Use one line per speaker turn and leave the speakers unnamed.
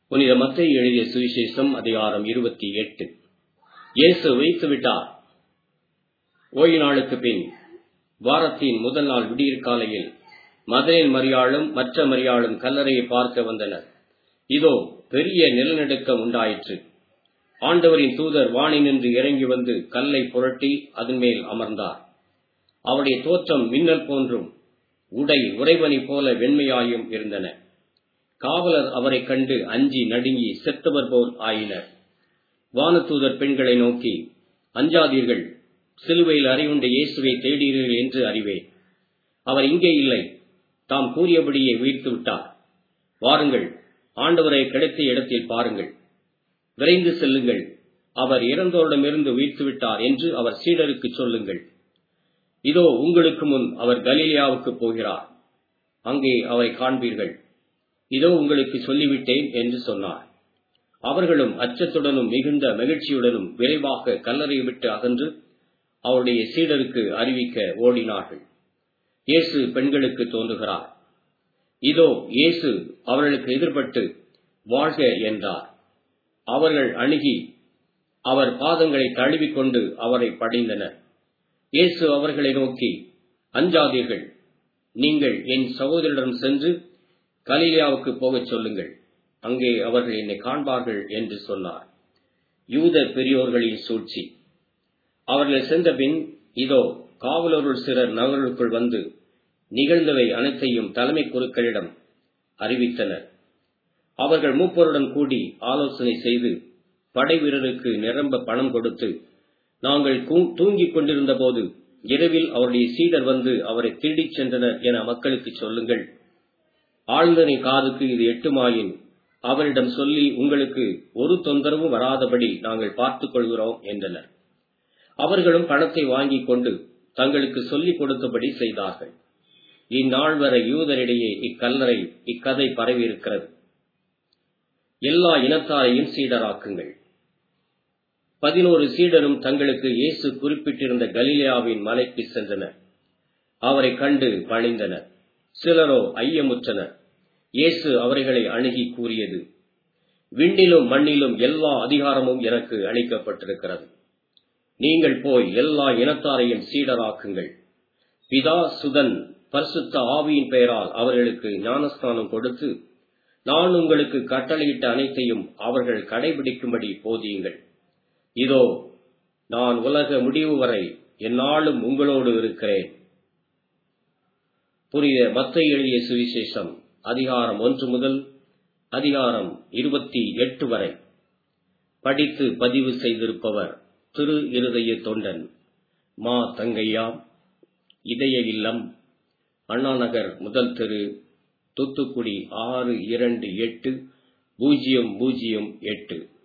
புனித மத்தேயு எழுதிய சுவிசேஷம் அதிகாரம் இருபத்தி எட்டு இயேசு வைத்து விட்டார் ஓய்வு நாளுக்கு பின் வாரத்தின் முதல் நாள் விடியற் காலையில் மதலின் மரியாளும் மற்ற மரியாளும் கல்லறையை பார்க்க வந்தனர் இதோ பெரிய நிலநடுக்கம் உண்டாயிற்று ஆண்டவரின் தூதர் வானினின்று இறங்கி வந்து கல்லை புரட்டி அதன் மேல் அமர்ந்தார் அவருடைய தோற்றம் மின்னல் போன்றும் உடை உறைபனி போல வெண்மையாயும் இருந்தன காவலர் அவரை கண்டு அஞ்சி நடுங்கி செத்தவர் போல் ஆயினர் வானதூதர் பெண்களை நோக்கி அஞ்சாதீர்கள் சிலுவையில் அறிவுண்ட இயேசுவை தேடீர்கள் என்று அறிவேன் அவர் இங்கே இல்லை தாம் கூறியபடியே உயிர்த்து விட்டார் வாருங்கள் ஆண்டவரை கிடைத்த இடத்தில் பாருங்கள் விரைந்து செல்லுங்கள் அவர் இறந்தோரிடமிருந்து உயிர்த்து விட்டார் என்று அவர் சீடருக்கு சொல்லுங்கள் இதோ உங்களுக்கு முன் அவர் கலீலியாவுக்கு போகிறார் அங்கே அவரை காண்பீர்கள் இதோ உங்களுக்கு சொல்லிவிட்டேன் என்று சொன்னார் அவர்களும் அச்சத்துடனும் மிகுந்த மகிழ்ச்சியுடனும் விரைவாக கல்லறையை விட்டு அகன்று அவருடைய சீடருக்கு அறிவிக்க ஓடினார்கள் இயேசு பெண்களுக்கு தோன்றுகிறார் இதோ இயேசு அவர்களுக்கு எதிர்பட்டு வாழ்க என்றார் அவர்கள் அணுகி அவர் பாதங்களை தழுவிக்கொண்டு அவரை படைந்தனர் இயேசு அவர்களை நோக்கி அஞ்சாதீர்கள் நீங்கள் என் சகோதரிடம் சென்று கலீலியாவுக்கு போகச் சொல்லுங்கள் அங்கே அவர்கள் என்னை காண்பார்கள் என்று சொன்னார் யூத பெரியோர்களின் சூழ்ச்சி அவர்கள் சென்றபின் இதோ காவலருள் சிலர் நகருக்குள் வந்து நிகழ்ந்தவை அனைத்தையும் தலைமை குருக்களிடம் அறிவித்தனர் அவர்கள் மூப்பருடன் கூடி ஆலோசனை செய்து படை வீரருக்கு நிரம்ப பணம் கொடுத்து நாங்கள் தூங்கிக் கொண்டிருந்த போது இரவில் அவருடைய சீடர் வந்து அவரை திருடிச் சென்றனர் என மக்களுக்கு சொல்லுங்கள் ஆழ்ந்தனை காதுக்கு இது எட்டுமாயின் அவரிடம் சொல்லி உங்களுக்கு ஒரு தொந்தரவும் வராதபடி நாங்கள் பார்த்துக் கொள்கிறோம் என்றனர் அவர்களும் பணத்தை வாங்கிக் கொண்டு தங்களுக்கு சொல்லிக் கொடுத்தபடி செய்தார்கள் இந்நாள் வரை யூதரிடையே இக்கல்லறை இக்கதை பரவியிருக்கிறது எல்லா இனத்தாரையும் சீடராக்குங்கள் பதினோரு சீடரும் தங்களுக்கு இயேசு குறிப்பிட்டிருந்த கலிலியாவின் மலைக்கு சென்றனர் அவரை கண்டு பணிந்தனர் சிலரோ ஐயமுற்றனர் இயேசு அவர்களை அணுகி கூறியது விண்ணிலும் மண்ணிலும் எல்லா அதிகாரமும் எனக்கு அளிக்கப்பட்டிருக்கிறது நீங்கள் போய் எல்லா இனத்தாரையும் சீடராக்குங்கள் பிதா சுதன் பரிசுத்த ஆவியின் பெயரால் அவர்களுக்கு ஞானஸ்தானம் கொடுத்து நான் உங்களுக்கு கட்டளையிட்ட அனைத்தையும் அவர்கள் கடைபிடிக்கும்படி போதியுங்கள் இதோ நான் உலக முடிவு வரை என்னாலும் உங்களோடு இருக்கிறேன் புனித மத்தை எழுதிய சுவிசேஷம் அதிகாரம் ஒன்று முதல் அதிகாரம் இருபத்தி எட்டு வரை படித்து பதிவு செய்திருப்பவர் திரு இருதய தொண்டன் மா தங்கையா இதய இல்லம் அண்ணா நகர் முதல் தெரு தூத்துக்குடி ஆறு இரண்டு எட்டு பூஜ்ஜியம் பூஜ்ஜியம் எட்டு